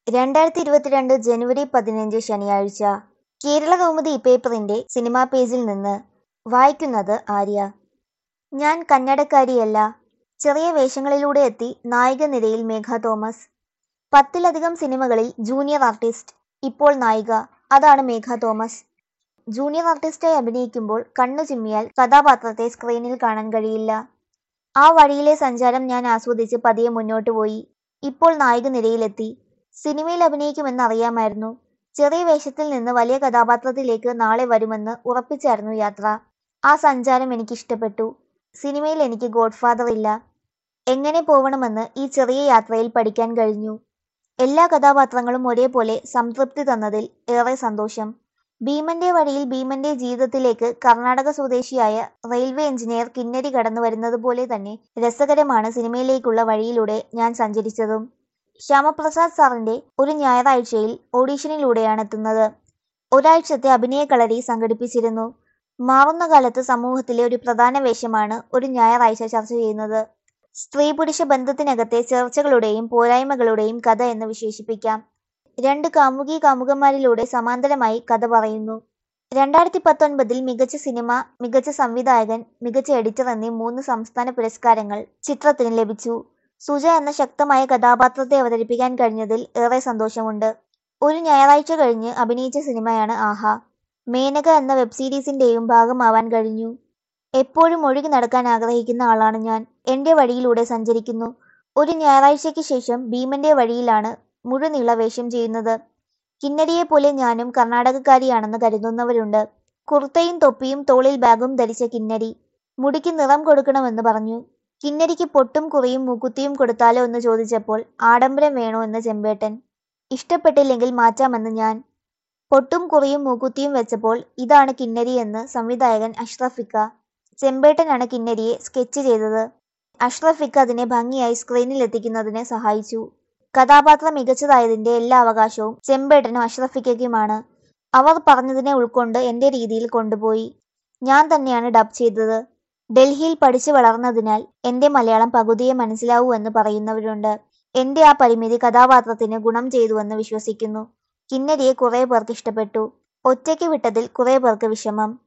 രണ്ടായിരത്തി ഇരുപത്തിരണ്ട് ജനുവരി പതിനഞ്ച് ശനിയാഴ്ച കേരളകൗമുദി പേപ്പറിന്റെ സിനിമാ പേജിൽ നിന്ന് വായിക്കുന്നത് ആര്യ ഞാൻ കന്നഡക്കാരിയല്ല ചെറിയ വേഷങ്ങളിലൂടെ എത്തി നായിക നിരയിൽ മേഘ തോമസ് പത്തിലധികം സിനിമകളിൽ ജൂനിയർ ആർട്ടിസ്റ്റ് ഇപ്പോൾ നായിക അതാണ് മേഘ തോമസ് ജൂനിയർ ആർട്ടിസ്റ്റായി അഭിനയിക്കുമ്പോൾ കണ്ണു ചിമ്മിയാൽ കഥാപാത്രത്തെ സ്ക്രീനിൽ കാണാൻ കഴിയില്ല ആ വഴിയിലെ സഞ്ചാരം ഞാൻ ആസ്വദിച്ച് പതിയെ മുന്നോട്ട് പോയി ഇപ്പോൾ നായിക നിരയിലെത്തി സിനിമയിൽ അഭിനയിക്കുമെന്ന് അറിയാമായിരുന്നു ചെറിയ വേഷത്തിൽ നിന്ന് വലിയ കഥാപാത്രത്തിലേക്ക് നാളെ വരുമെന്ന് ഉറപ്പിച്ചായിരുന്നു യാത്ര ആ സഞ്ചാരം എനിക്ക് ഇഷ്ടപ്പെട്ടു സിനിമയിൽ എനിക്ക് ഗോഡ്ഫാദർ ഇല്ല എങ്ങനെ പോവണമെന്ന് ഈ ചെറിയ യാത്രയിൽ പഠിക്കാൻ കഴിഞ്ഞു എല്ലാ കഥാപാത്രങ്ങളും ഒരേപോലെ സംതൃപ്തി തന്നതിൽ ഏറെ സന്തോഷം ഭീമന്റെ വഴിയിൽ ഭീമന്റെ ജീവിതത്തിലേക്ക് കർണാടക സ്വദേശിയായ റെയിൽവേ എഞ്ചിനീയർ കിന്നരി കടന്നു വരുന്നത് പോലെ തന്നെ രസകരമാണ് സിനിമയിലേക്കുള്ള വഴിയിലൂടെ ഞാൻ സഞ്ചരിച്ചതും ശ്യാമപ്രസാദ് സാറിന്റെ ഒരു ഞായറാഴ്ചയിൽ ഓഡീഷനിലൂടെയാണ് എത്തുന്നത് ഒരാഴ്ചത്തെ അഭിനയ കളരി സംഘടിപ്പിച്ചിരുന്നു മാറുന്ന കാലത്ത് സമൂഹത്തിലെ ഒരു പ്രധാന വേഷമാണ് ഒരു ഞായറാഴ്ച ചർച്ച ചെയ്യുന്നത് സ്ത്രീ പുരുഷ ബന്ധത്തിനകത്തെ ചർച്ചകളുടെയും പോരായ്മകളുടെയും കഥ എന്ന് വിശേഷിപ്പിക്കാം രണ്ട് കാമുകി കാമുകന്മാരിലൂടെ സമാന്തരമായി കഥ പറയുന്നു രണ്ടായിരത്തി പത്തൊൻപതിൽ മികച്ച സിനിമ മികച്ച സംവിധായകൻ മികച്ച എഡിറ്റർ എന്നീ മൂന്ന് സംസ്ഥാന പുരസ്കാരങ്ങൾ ചിത്രത്തിന് ലഭിച്ചു സുജ എന്ന ശക്തമായ കഥാപാത്രത്തെ അവതരിപ്പിക്കാൻ കഴിഞ്ഞതിൽ ഏറെ സന്തോഷമുണ്ട് ഒരു ഞായറാഴ്ച കഴിഞ്ഞ് അഭിനയിച്ച സിനിമയാണ് ആഹ മേനക എന്ന വെബ് സീരീസിന്റെയും ഭാഗമാവാൻ കഴിഞ്ഞു എപ്പോഴും ഒഴുകി നടക്കാൻ ആഗ്രഹിക്കുന്ന ആളാണ് ഞാൻ എന്റെ വഴിയിലൂടെ സഞ്ചരിക്കുന്നു ഒരു ഞായറാഴ്ചയ്ക്ക് ശേഷം ഭീമന്റെ വഴിയിലാണ് മുഴുനീള വേഷം ചെയ്യുന്നത് കിന്നരിയെ പോലെ ഞാനും കർണാടകക്കാരിയാണെന്ന് കരുതുന്നവരുണ്ട് കുർത്തയും തൊപ്പിയും തോളിൽ ബാഗും ധരിച്ച കിന്നരി മുടിക്ക് നിറം കൊടുക്കണമെന്ന് പറഞ്ഞു കിന്നരിക്ക് പൊട്ടും കുറിയും മൂക്കുത്തിയും കൊടുത്താലോ എന്ന് ചോദിച്ചപ്പോൾ ആഡംബരം വേണോ എന്ന് ചെമ്പേട്ടൻ ഇഷ്ടപ്പെട്ടില്ലെങ്കിൽ മാറ്റാമെന്ന് ഞാൻ പൊട്ടും കുറിയും മൂക്കുത്തിയും വെച്ചപ്പോൾ ഇതാണ് കിന്നരി എന്ന് സംവിധായകൻ അഷ്റഫിക്ക ചെമ്പേട്ടനാണ് കിന്നരിയെ സ്കെച്ച് ചെയ്തത് അഷ്റഫിക്ക അതിനെ ഭംഗിയായി സ്ക്രീനിൽ എത്തിക്കുന്നതിന് സഹായിച്ചു കഥാപാത്രം മികച്ചതായതിന്റെ എല്ലാ അവകാശവും ചെമ്പേട്ടനും അഷ്റഫിക്കയ്ക്കുമാണ് അവർ പറഞ്ഞതിനെ ഉൾക്കൊണ്ട് എന്റെ രീതിയിൽ കൊണ്ടുപോയി ഞാൻ തന്നെയാണ് ഡബ് ചെയ്തത് ഡൽഹിയിൽ പഠിച്ചു വളർന്നതിനാൽ എന്റെ മലയാളം പകുതിയെ മനസ്സിലാവൂ എന്ന് പറയുന്നവരുണ്ട് എന്റെ ആ പരിമിതി കഥാപാത്രത്തിന് ഗുണം ചെയ്തുവെന്ന് വിശ്വസിക്കുന്നു കിന്നരിയെ കുറെ പേർക്ക് ഇഷ്ടപ്പെട്ടു ഒറ്റയ്ക്ക് വിട്ടതിൽ കുറെ പേർക്ക് വിഷമം